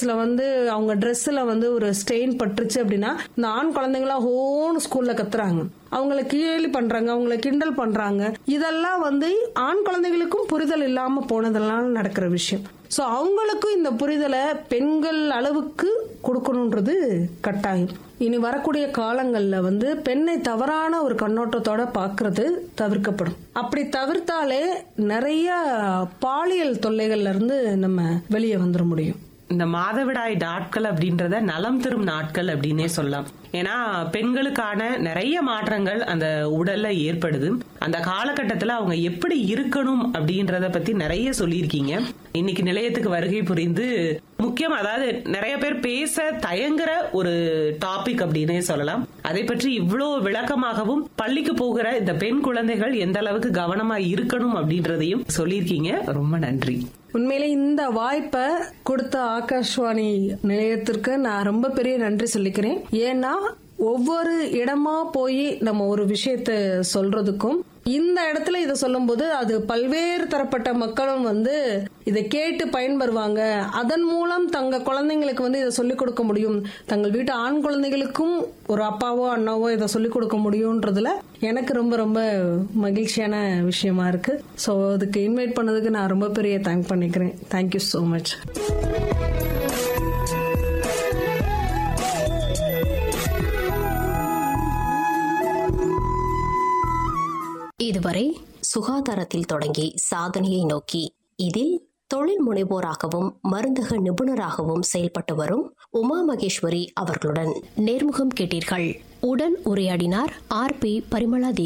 டீச்சர்ஸ்ல வந்து அவங்க ட்ரெஸ்ல வந்து ஒரு ஸ்டெயின் பட்டுருச்சு அப்படின்னா இந்த ஆண் குழந்தைங்களா ஹோன்னு ஸ்கூல்ல கத்துறாங்க அவங்கள கேலி பண்றாங்க அவங்கள கிண்டல் பண்றாங்க இதெல்லாம் வந்து ஆண் குழந்தைகளுக்கும் புரிதல் இல்லாம போனதெல்லாம் நடக்கிற விஷயம் சோ அவங்களுக்கும் இந்த புரிதலை பெண்கள் அளவுக்கு கொடுக்கணுன்றது கட்டாயம் இனி வரக்கூடிய காலங்கள்ல வந்து பெண்ணை தவறான ஒரு கண்ணோட்டத்தோட பாக்குறது தவிர்க்கப்படும் அப்படி தவிர்த்தாலே நிறைய பாலியல் தொல்லைகள்ல இருந்து நம்ம வெளியே வந்துட முடியும் இந்த மாதவிடாய் நாட்கள் அப்படின்றத நலம் தரும் நாட்கள் அப்படின்னே சொல்லலாம் ஏன்னா பெண்களுக்கான நிறைய மாற்றங்கள் அந்த உடல்ல ஏற்படுது அந்த காலகட்டத்துல அவங்க எப்படி இருக்கணும் அப்படின்றத பத்தி நிறைய சொல்லியிருக்கீங்க இன்னைக்கு நிலையத்துக்கு வருகை புரிந்து முக்கியம் அதாவது நிறைய பேர் பேச தயங்குற ஒரு டாபிக் அப்படின்னே சொல்லலாம் அதை பற்றி இவ்வளோ விளக்கமாகவும் பள்ளிக்கு போகிற இந்த பெண் குழந்தைகள் எந்த அளவுக்கு கவனமா இருக்கணும் அப்படின்றதையும் சொல்லியிருக்கீங்க ரொம்ப நன்றி உண்மையிலே இந்த வாய்ப்பை கொடுத்த ஆகாஷ்வாணி நிலையத்திற்கு நான் ரொம்ப பெரிய நன்றி சொல்லிக்கிறேன் ஏன்னா ஒவ்வொரு இடமா போய் நம்ம ஒரு விஷயத்த சொல்றதுக்கும் இந்த இடத்துல இதை சொல்லும்போது அது பல்வேறு தரப்பட்ட மக்களும் வந்து இதை கேட்டு பயன்பெறுவாங்க அதன் மூலம் தங்க குழந்தைங்களுக்கு வந்து இதை சொல்லிக் கொடுக்க முடியும் தங்கள் வீட்டு ஆண் குழந்தைகளுக்கும் ஒரு அப்பாவோ அண்ணாவோ இதை சொல்லிக் கொடுக்க முடியும்ன்றதுல எனக்கு ரொம்ப ரொம்ப மகிழ்ச்சியான விஷயமா இருக்கு ஸோ அதுக்கு இன்வைட் பண்ணதுக்கு நான் ரொம்ப பெரிய தேங்க் பண்ணிக்கிறேன் தேங்க்யூ ஸோ மச் இதுவரை சுகாதாரத்தில் தொடங்கி சாதனையை நோக்கி இதில் தொழில் முனைவோராகவும் மருந்தக நிபுணராகவும் செயல்பட்டு வரும் உமா மகேஸ்வரி அவர்களுடன் நேர்முகம் கேட்டீர்கள் உடன் உரையாடினார் ஆர் பி பரிமளா